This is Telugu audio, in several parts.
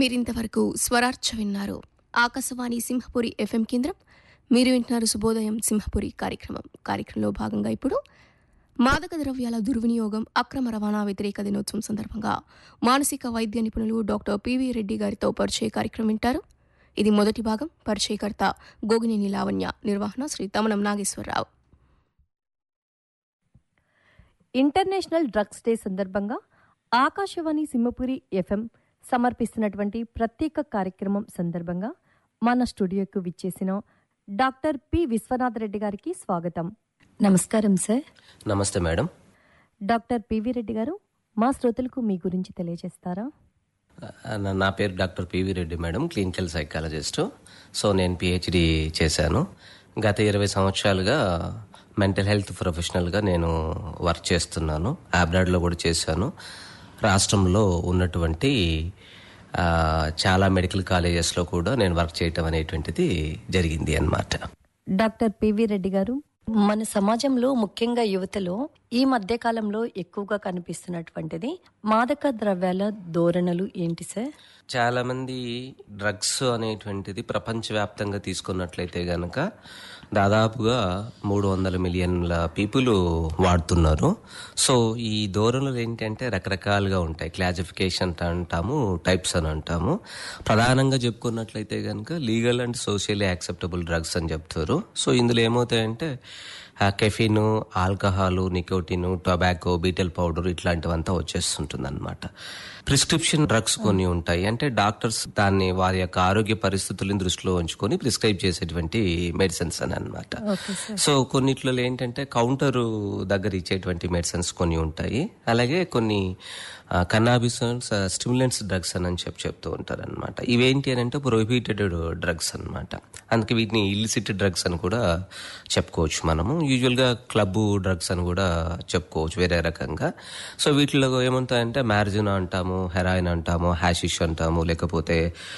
మీరింతవరకు స్వరార్చ విన్నారు ఆకాశవాణి సింహపురి ఎఫ్ఎం కేంద్రం మీరు వింటున్నారు శుభోదయం సింహపురి కార్యక్రమం కార్యక్రమంలో భాగంగా ఇప్పుడు మాదక ద్రవ్యాల దుర్వినియోగం అక్రమ రవాణా వ్యతిరేక దినోత్సవం సందర్భంగా మానసిక వైద్య నిపుణులు డాక్టర్ పివి రెడ్డి గారితో పరిచయ కార్యక్రమం వింటారు ఇది మొదటి భాగం పరిచయకర్త గోగినేని లావణ్య నిర్వహణ Shri Tamanam Nageswararao international drugs day సందర్భంగా ఆకాశవాణి సింహపురి ఎఫ్ఎం సమర్పిస్తున్నటువంటి ప్రత్యేక కార్యక్రమం సందర్భంగా మన స్టూడియోకు విచ్చేసిన డాక్టర్ పి విశ్వనాథ్ రెడ్డి గారికి స్వాగతం నమస్కారం సార్ నమస్తే మేడం డాక్టర్ పివి రెడ్డి గారు మా శ్రోతలకు మీ గురించి తెలియజేస్తారా ఆ, నా- నా పేరు doctor PV Reddy madam clinical psychologist so నేను పిహెచ్డి చేశాను గత ఇరవై సంవత్సరాలుగా మెంటల్ హెల్త్ ప్రొఫెషనల్గా నేను వర్క్ చేస్తున్నాను ఆబ్రాడ్లో కూడా చేశాను రాష్ట్రంలో ఉన్నటువంటి ఆ, చాలా మెడికల్ కాలేజెస్లో కూడా నేను వర్క్ చేయటం అనేటువంటిది జరిగింది అన్నమాట డాక్టర్ పివి రెడ్డి గారు మన సమాజంలో ముఖ్యంగా యువతలో ఈ మధ్య కాలంలో ఎక్కువగా కనిపిస్తున్నటువంటిది మాదక ద్రవ్యాల ధోరణులు ఏంటి సార్ చాలా మంది డ్రగ్స్ అనేటువంటిది ప్రపంచవ్యాప్తంగా తీసుకున్నట్లయితే గనక దాదాపుగా మూడు వందల మిలియన్ల పీపుల్ వాడుతున్నారు సో ఈ ధోరణులు ఏంటంటే రకరకాలుగా ఉంటాయి క్లాసిఫికేషన్ అంటాము టైప్స్ అని అంటాము ప్రధానంగా చెప్పుకున్నట్లయితే కనుక legal and socially acceptable drugs అని చెప్తారు సో ఇందులో ఏమవుతాయంటే caffeine alcohol nicotine tobacco betel powder ఇట్లాంటివంతా వచ్చేస్తుంటుంది అనమాట ప్రిస్క్రిప్షన్ డ్రగ్స్ కొన్ని ఉంటాయి అంటే డాక్టర్స్ దాన్ని వారి యొక్క ఆరోగ్య పరిస్థితులను దృష్టిలో ఉంచుకొని ప్రిస్క్రైబ్ చేసేటువంటి మెడిసిన్స్ అని అనమాట సో కొన్నిట్లో ఏంటంటే కౌంటర్ దగ్గర ఇచ్చేటువంటి మెడిసిన్స్ కొన్ని ఉంటాయి అలాగే కొన్ని కన్నాబిస్ స్టిమ్యులెంట్స్ డ్రగ్స్ అని చెప్పి చెప్తూ ఉంటారు అనమాట ఇవేంటి అని అంటే ప్రొహిబిటెడ్ డ్రగ్స్ అన్నమాట అందుకే వీటిని ఇల్లిసిట్ డ్రగ్స్ అని కూడా చెప్పుకోవచ్చు మనము యూజువల్గా క్లబ్ డ్రగ్స్ అని కూడా చెప్పుకోవచ్చు వేరే రకంగా సో వీటిలో ఏముంటాయంటే మ్యారజిన్ అంటాము హెరాయిన్ అంటాము హ్యాషిష్ అంటాము లేకపోతే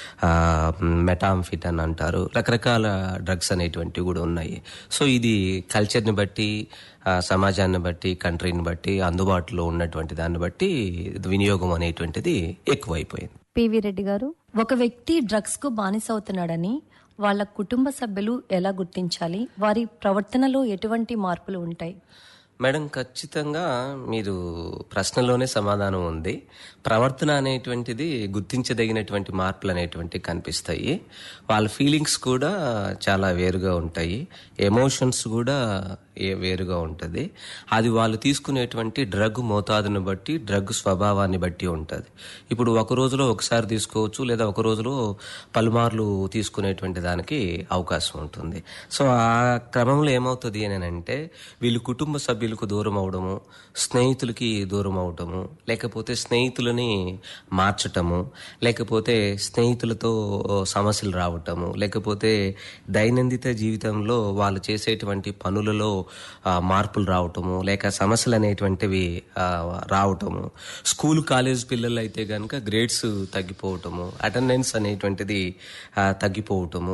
మెటాంఫిట్ అని అంటారు రకరకాల డ్రగ్స్ అనేటువంటివి కూడా ఉన్నాయి సో ఇది కల్చర్ని బట్టి ఆ, సమాజాన్ని బట్టి కంట్రీని బట్టి అందుబాటులో ఉన్నటువంటి దాన్ని బట్టి వినియోగం అనేటువంటిది ఎక్కువైపోయింది పివి రెడ్డి గారు ఒక వ్యక్తి డ్రగ్స్ కు బానిస అవుతున్నాడని వాళ్ళ కుటుంబ సభ్యులు ఎలా గుర్తించాలి వారి ప్రవర్తనలో ఎటువంటి మార్పులు ఉంటాయి మేడం ఖచ్చితంగా మీరు ప్రశ్నలోనే సమాధానం ఉంది ప్రవర్తన అనేటువంటిది గుర్తించదగినటువంటి మార్పులు అనేటువంటివి కనిపిస్తాయి వాళ్ళ ఫీలింగ్స్ కూడా చాలా వేరుగా ఉంటాయి ఎమోషన్స్ కూడా ఏ- వేరుగా ఉంటుంది అది వాళ్ళు తీసుకునేటువంటి డ్రగ్ మోతాదుని బట్టి డ్రగ్ స్వభావాన్ని బట్టి ఉంటుంది ఇప్పుడు ఒక రోజులో ఒకసారి తీసుకోవచ్చు లేదా ఒక రోజులో పలుమార్లు తీసుకునేటువంటి దానికి అవకాశం ఉంటుంది సో ఆ క్రమంలో ఏమవుతుంది అని అంటే వీళ్ళు కుటుంబ సభ్యులకు దూరం అవడము స్నేహితులకి దూరం అవడము లేకపోతే స్నేహితులని మార్చటము లేకపోతే స్నేహితులతో సమస్యలు రావటము లేకపోతే దైనందిత జీవితంలో వాళ్ళు చేసేటువంటి పనులలో ఆ, మార్పులు రావటము లేక సమస్యలు అనేటువంటివి ఆ, రావటము స్కూల్ కాలేజ్ పిల్లలు అయితే కనుక గ్రేడ్స్ తగ్గిపోవటము అటెండెన్స్ అనేటువంటిది ఆ, తగ్గిపోవటము